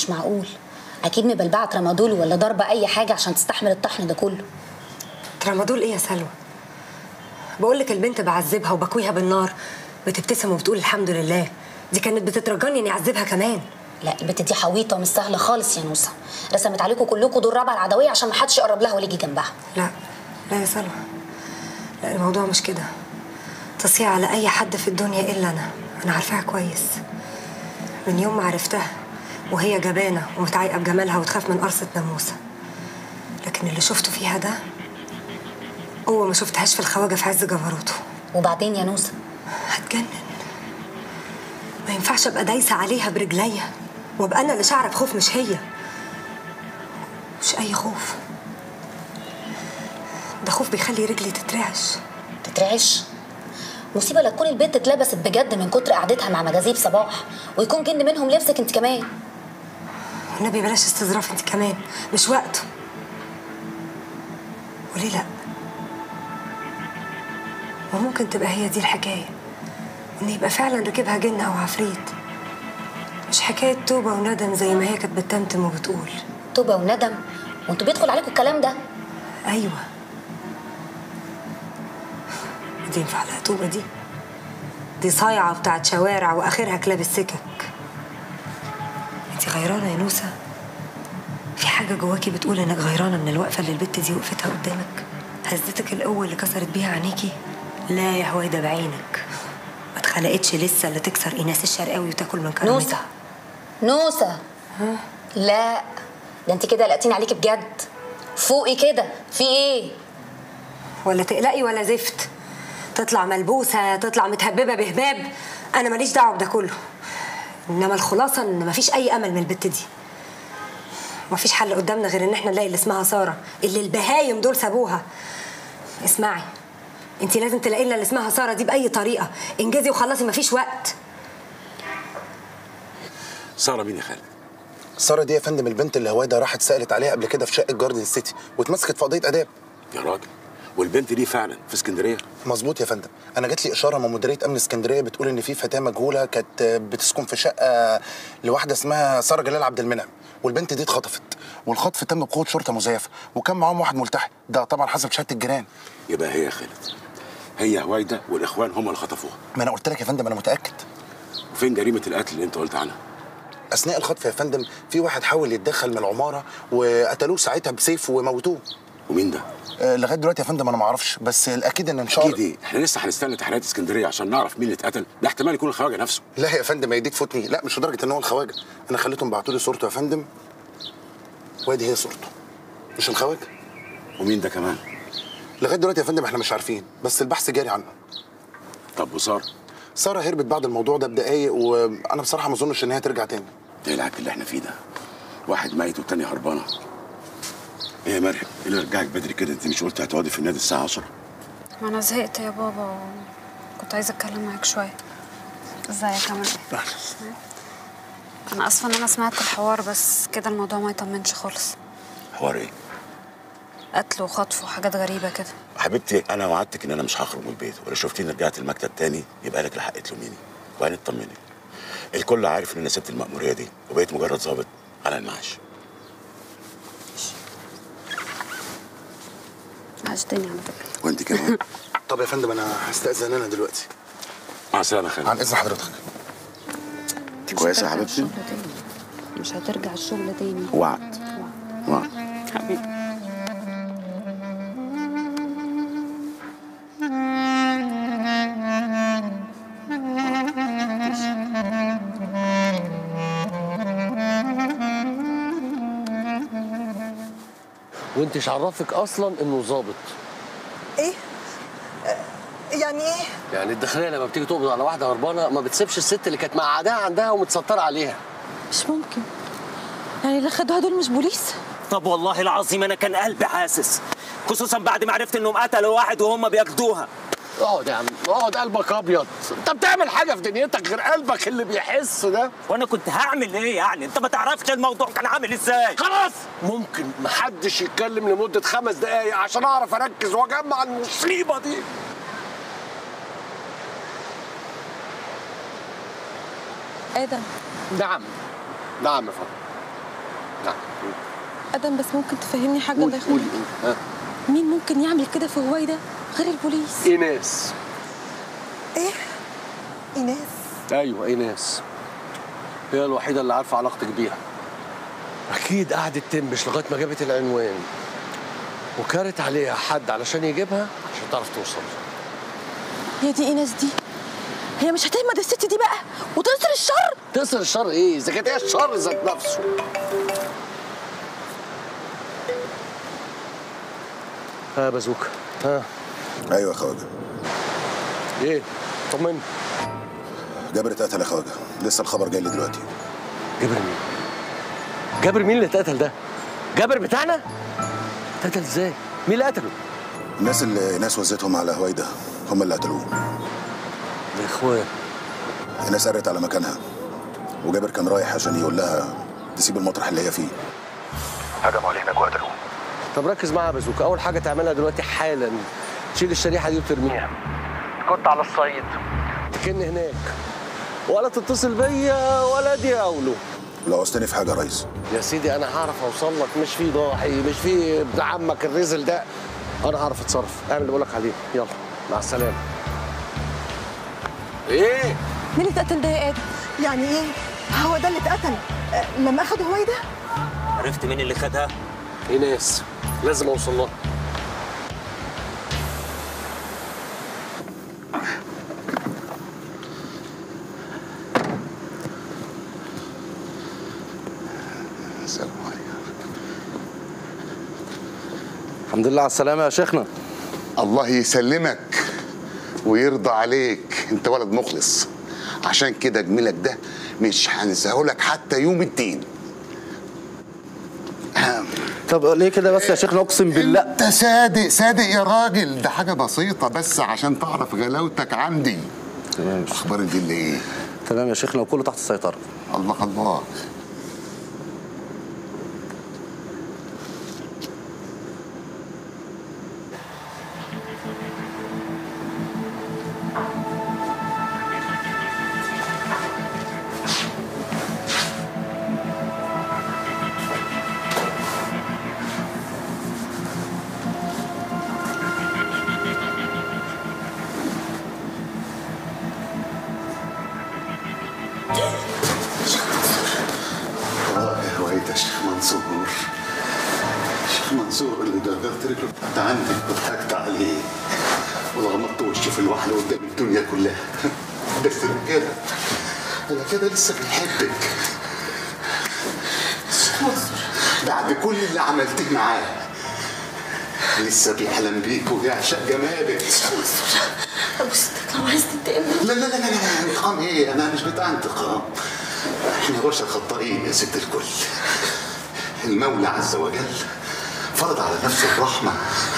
مش معقول اكيد مبلبعه ترامادول ولا ضربه اي حاجه عشان تستحمل الطحن ده كله ترامادول ايه يا سلوى بقول لك البنت بعذبها وبكويها بالنار بتبتسم وبتقول الحمد لله دي كانت بتترجاني اني اعذبها كمان لا البت دي حويطه ومش سهله خالص يا نوسه رسمت عليكم كلكم دور رابعه العدويه عشان ما حدش يقرب لها ولا يجي جنبها لا لا يا سلوى لا الموضوع مش كده تصيع على اي حد في الدنيا الا انا انا عارفاها كويس من يوم ما عرفتها وهي جبانه ومتعايقه بجمالها وتخاف من قرصه ناموسه لكن اللي شفته فيها ده هو ما شفتهاش في الخواجه في عز جبروته وبعدين يا نوسه هتجنن ما ينفعش ابقى دايسه عليها برجليا وابقى انا اللي شعره بخوف مش هي مش اي خوف ده خوف بيخلي رجلي تترعش تترعش مصيبه لا تكون البنت اتلبست بجد من كتر قعدتها مع مجاذيب صباح ويكون جن منهم لبسك انت كمان والنبي بلاش استظراف انت كمان مش وقته وليه لا وممكن تبقى هي دي الحكايه ان يبقى فعلا ركبها جن او عفريت مش حكايه توبه وندم زي ما هي كانت بتتمتم وبتقول توبه وندم وانتوا بيدخل عليكم الكلام ده ايوه دي ينفع لها توبه دي دي صايعه بتاعت شوارع واخرها كلاب السكك انت غيرانه يا نوسه في حاجه جواكي بتقول انك غيرانه من الوقفه اللي البت دي وقفتها قدامك هزتك القوه اللي كسرت بيها عينيكي لا يا هويدا بعينك ما اتخلقتش لسه اللي تكسر ايناس الشرقاوي وتاكل من كرامتها نوسه نوسه لا ده انت كده قلقتيني عليكي بجد فوقي كده في ايه ولا تقلقي ولا زفت تطلع ملبوسه تطلع متهببه بهباب انا ماليش دعوه بده كله انما الخلاصه ان مفيش اي امل من البت دي مفيش حل قدامنا غير ان احنا نلاقي اللي اسمها ساره اللي البهايم دول سابوها اسمعي انت لازم تلاقي لنا اللي اسمها ساره دي باي طريقه انجزي وخلصي مفيش وقت ساره مين يا خالد ساره دي يا فندم البنت اللي هويدا راحت سالت عليها قبل كده في شقه جاردن سيتي واتمسكت في قضيه اداب يا راجل والبنت دي فعلا في اسكندريه مظبوط يا فندم انا جات لي اشاره من مديريه امن اسكندريه بتقول ان في فتاه مجهوله كانت بتسكن في شقه لواحده اسمها ساره جلال عبد المنعم والبنت دي اتخطفت والخطف تم بقوه شرطه مزيفه وكان معاهم واحد ملتحي ده طبعا حسب شهاده الجيران يبقى هي يا خالد هي هويدا والاخوان هم اللي خطفوها ما انا قلت لك يا فندم انا متاكد وفين جريمه القتل اللي انت قلت عنها اثناء الخطف يا فندم في واحد حاول يتدخل من العماره وقتلوه ساعتها بسيف وموتوه ومين ده آه، لغايه دلوقتي يا فندم انا ما اعرفش بس الاكيد ان ان شاء اكيد الله ايه احنا لسه هنستنى تحريات اسكندريه عشان نعرف مين اللي اتقتل ده احتمال يكون الخواجه نفسه لا يا فندم هي دي تفوتني لا مش لدرجه ان هو الخواجه انا خليتهم بعتوا لي صورته يا فندم وادي هي صورته مش الخواجه ومين ده كمان لغايه دلوقتي يا فندم احنا مش عارفين بس البحث جاري عنه طب وساره ساره هربت بعد الموضوع ده بدقايق وانا بصراحه ما اظنش ان هي ترجع تاني ايه العك اللي احنا فيه ده واحد ميت والتاني هربانه ايه يا مريم ايه اللي رجعك بدري كده انت مش قلت هتقعدي في النادي الساعه 10 ما انا زهقت يا بابا كنت عايزه اتكلم معاك شويه ازيك عامل ايه انا اسفه ان انا سمعت الحوار بس كده الموضوع ما يطمنش خالص حوار ايه قتل وخطف وحاجات غريبه كده حبيبتي انا وعدتك ان انا مش هخرج من البيت ولو شفتيني رجعت المكتب تاني يبقى لك الحق تلوميني وهنطمنك الكل عارف ان انا سبت المأمورية دي وبقيت مجرد ضابط على المعاش عشتني على فكره وانت كمان طب يا فندم انا هستاذن انا دلوقتي مع السلامه يا خالد عن اذن حضرتك انت كويسه يا حبيبتي الشغل تاني مش هترجع الشغل تاني وعد وعد حبيبي وانت مش عرفك اصلا انه ظابط ايه آه، يعني ايه يعني الداخليه لما بتيجي تقبض على واحده هربانه ما بتسيبش الست اللي كانت مقعداها عندها ومتستره عليها مش ممكن يعني اللي خدوها دول مش بوليس طب والله العظيم انا كان قلبي حاسس خصوصا بعد ما عرفت انهم قتلوا واحد وهم بياخدوها اقعد يا عم اقعد قلبك ابيض انت بتعمل حاجه في دنيتك غير قلبك اللي بيحس ده وانا كنت هعمل ايه يعني انت ما تعرفش الموضوع كان عامل ازاي خلاص ممكن محدش يتكلم لمده خمس دقايق عشان اعرف اركز واجمع المصيبه دي ادم نعم نعم يا فندم نعم ادم بس ممكن تفهمني حاجه الله قولي قولي يخليك قولي. ها مين ممكن يعمل كده في هويدا غير البوليس ايناس ايه ايناس ايوه ايناس هي الوحيده اللي عارفه علاقتك بيها اكيد قعدت تنبش لغايه ما جابت العنوان وكارت عليها حد علشان يجيبها عشان تعرف توصل هي دي ايناس دي هي مش هتهمد الست دي بقى وتنصر الشر تقصر الشر ايه اذا كانت هي الشر ذات نفسه ها يا بازوكا ها ايوه يا خواجه ايه طمني جابر اتقتل يا خواجه لسه الخبر جاي لي دلوقتي جابر مين جابر مين اللي اتقتل ده جابر بتاعنا اتقتل ازاي مين اللي قتله الناس اللي ناس وزتهم على هويدا هم اللي قتلوه يا اخويا الناس قرت على مكانها وجابر كان رايح عشان يقول لها تسيب المطرح اللي هي فيه هجموا عليه هناك وقتلوه طب ركز معايا يا بازوكا اول حاجه تعملها دلوقتي حالا تشيل الشريحه دي وترميها كنت على الصعيد تكن هناك ولا تتصل بيا ولا دي اولو لو عوزتني في حاجه يا ريس يا سيدي انا هعرف اوصل لك مش في ضاحي مش في ابن عمك الرزل ده انا هعرف اتصرف اعمل اللي بقول لك عليه يلا مع السلامه ايه مين اللي اتقتل ده يا ادم يعني ايه هو ده اللي اتقتل آه، لما اخد هويدا عرفت مين اللي خدها ايناس لازم اوصل لها السلام عليكم الحمد لله على السلامه يا شيخنا الله يسلمك ويرضى عليك انت ولد مخلص عشان كده جميلك ده مش هنساهولك حتى يوم الدين طب ليه كده بس يا شيخنا اقسم بالله انت صادق صادق يا راجل ده حاجه بسيطه بس عشان تعرف غلاوتك عندي تمام اخبار الفيلا ايه تمام يا شيخنا وكله تحت السيطره الله الله اه يا هويدا شيخ منصور شيخ منصور اللي دغرت رجله انت عندك وضحكت عليه وغمضت وشي في الوحله قدام الدنيا كلها بس انا كده انا كده لسه بنحبك بعد كل اللي عملتيه معاه لسه بيحلم بيك وبيعشق جمالك ابوس لو عايز تنتقم لا لا لا لا لا انتقام ايه انا مش بتاع انتقام احنا بشر خطائين يا ست الكل المولى عز وجل فرض على نفسه الرحمه